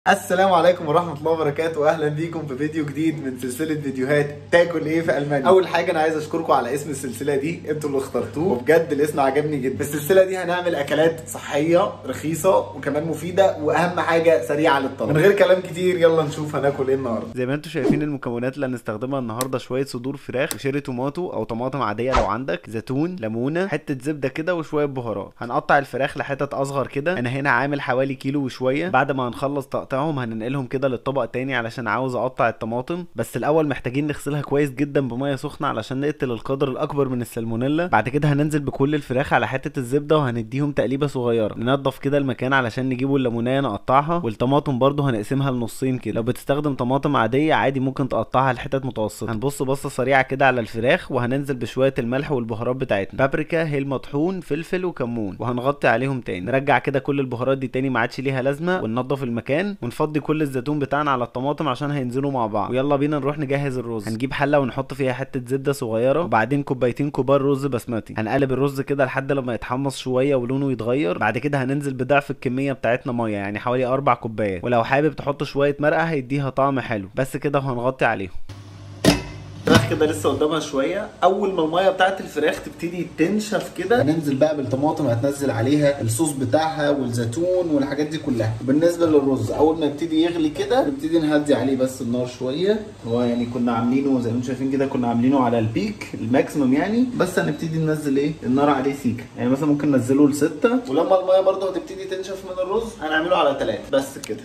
السلام عليكم ورحمة الله وبركاته واهلا بيكم في فيديو جديد من سلسلة فيديوهات تاكل ايه في المانيا. اول حاجة انا عايز اشكركم على اسم السلسلة دي انتوا اللي اخترتوه وبجد الاسم عجبني جدا. في السلسلة دي هنعمل اكلات صحية رخيصة وكمان مفيدة واهم حاجة سريعة للطلب. من غير كلام كتير يلا نشوف هناكل ايه النهاردة. زي ما انتم شايفين المكونات اللي هنستخدمها النهارده شويه صدور فراخ وشيري توماتو او طماطم عاديه لو عندك زيتون ليمونه حته زبده كده وشويه بهارات هنقطع الفراخ لحتت اصغر كده انا هنا عامل حوالي كيلو وشويه بعد ما هنخلص تقطيعهم هننقلهم كده للطبق تاني علشان عاوز اقطع الطماطم بس الاول محتاجين نغسلها كويس جدا بميه سخنه علشان نقتل القدر الاكبر من السالمونيلا بعد كده هننزل بكل الفراخ على حته الزبده وهنديهم تقليبه صغيره ننضف كده المكان علشان نجيبوا الليمونيه نقطعها والطماطم برضو هنقسمها لنصين كده لو بتستخدم طماطم عاديه عادي ممكن تقطعها لحتت متوسطه هنبص بصه سريعه كده على الفراخ وهننزل بشويه الملح والبهارات بتاعتنا بابريكا هيل مطحون فلفل وكمون وهنغطي عليهم تاني نرجع كده كل البهارات دي تاني ما عادش ليها لازمه وننضف المكان ونفضي كل الزيتون بتاعنا على الطماطم عشان هينزلوا مع بعض ويلا بينا نروح نجهز الرز هنجيب حله ونحط فيها حته زبده صغيره وبعدين كوبايتين كبار رز بسمتي هنقلب الرز كده لحد لما يتحمص شويه ولونه يتغير بعد كده هننزل بضعف الكميه بتاعتنا ميه يعني حوالي اربع كوبايات ولو حابب تحط شويه مرقه هيديها طعم حلو بس كده وهنغطي عليهم الفراخ كده لسه قدامها شويه اول ما الميه بتاعت الفراخ تبتدي تنشف كده هننزل بقى بالطماطم هتنزل عليها الصوص بتاعها والزيتون والحاجات دي كلها وبالنسبه للرز اول ما يبتدي يغلي كده نبتدي نهدي عليه بس النار شويه هو يعني كنا عاملينه زي ما انتم شايفين كده كنا عاملينه على البيك الماكسيمم يعني بس هنبتدي ننزل ايه النار عليه سيكه يعني مثلا ممكن ننزله لستة ولما الميه برده هتبتدي تنشف من الرز هنعمله على ثلاثة بس كده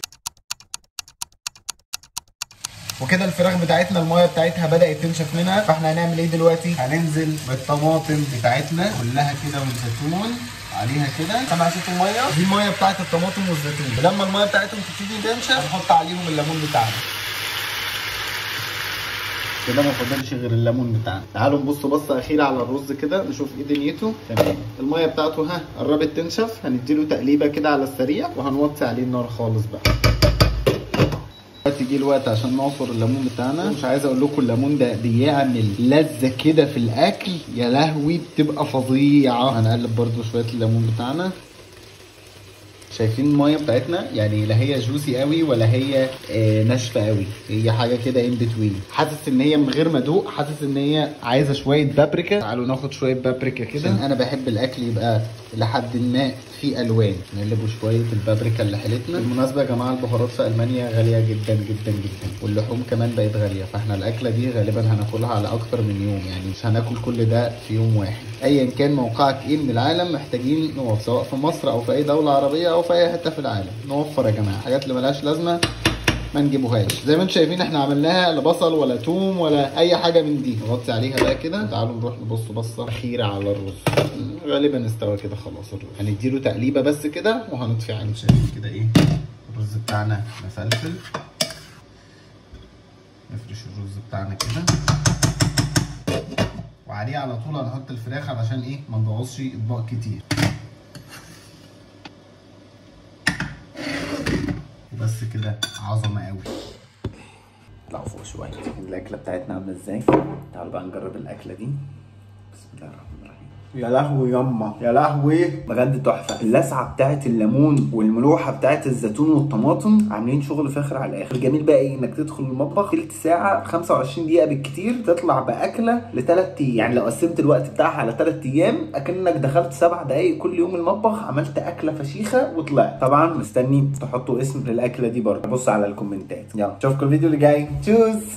وكده الفراخ بتاعتنا المايه بتاعتها بدات تنشف منها فاحنا هنعمل ايه دلوقتي هننزل بالطماطم بتاعتنا كلها كده والزيتون عليها كده سامع صوت الميه دي الميه بتاعت الطماطم والزيتون ولما الميه بتاعتهم تبتدي تنشف هنحط عليهم الليمون بتاعنا كده ما فاضلش غير الليمون بتاعنا تعالوا نبص بصه اخيره على الرز كده نشوف ايه دنيته تمام الميه بتاعته ها قربت تنشف هنديله تقليبه كده على السريع وهنوطي عليه النار خالص بقى دلوقتي جه الوقت عشان نعصر الليمون بتاعنا مش عايز اقول لكم الليمون ده بيعمل لذه كده في الاكل يا لهوي بتبقى فظيعه هنقلب برده شويه الليمون بتاعنا شايفين الميه بتاعتنا يعني لا هي جوسي قوي ولا هي آه ناشفه قوي هي حاجه كده ان بتوين حاسس ان هي من غير ما ادوق حاسس ان هي عايزه شويه بابريكا تعالوا ناخد شويه بابريكا كده انا بحب الاكل يبقى لحد ما في الوان نقلبوا شويه البابريكا اللي حلتنا بالمناسبه يا جماعه البهارات في المانيا غاليه جدا جدا جدا واللحوم كمان بقت غاليه فاحنا الاكله دي غالبا هناكلها على اكتر من يوم يعني مش هناكل كل ده في يوم واحد ايا كان موقعك ايه من العالم محتاجين نوفر سواء في مصر او في اي دوله عربيه او في اي حته في العالم نوفر يا جماعه حاجات اللي ملهاش لازمه ما نجيبوهاش زي ما انتم شايفين احنا عملناها لا بصل ولا توم ولا اي حاجه من دي نغطي عليها بقى كده تعالوا نروح نبص بصه اخيره على الرز غالبا استوى كده خلاص الرز هنديله تقليبه بس كده وهنطفي عليه شايفين كده ايه الرز بتاعنا مفلفل نفرش الرز بتاعنا كده وعليه على طول هنحط الفراخ علشان ايه ما نبوظش اطباق كتير وبس كده عظمه قوي اطلعوا فوق شويه الاكله بتاعتنا عامله ازاي تعالوا بقى نجرب الاكله دي بسم الله الرحمن الرحيم يا لهوي يما يا لهوي بجد تحفه اللسعه بتاعت الليمون والملوحه بتاعت الزيتون والطماطم عاملين شغل فاخر على الاخر الجميل بقى ايه انك تدخل المطبخ تلت ساعه 25 دقيقه بالكتير تطلع باكله لثلاث ايام يعني لو قسمت الوقت بتاعها على ثلاث ايام اكنك دخلت سبع دقائق كل يوم المطبخ عملت اكله فشيخه وطلعت طبعا مستني تحطوا اسم للاكله دي برضه بص على الكومنتات يلا اشوفكم الفيديو اللي جاي تشوز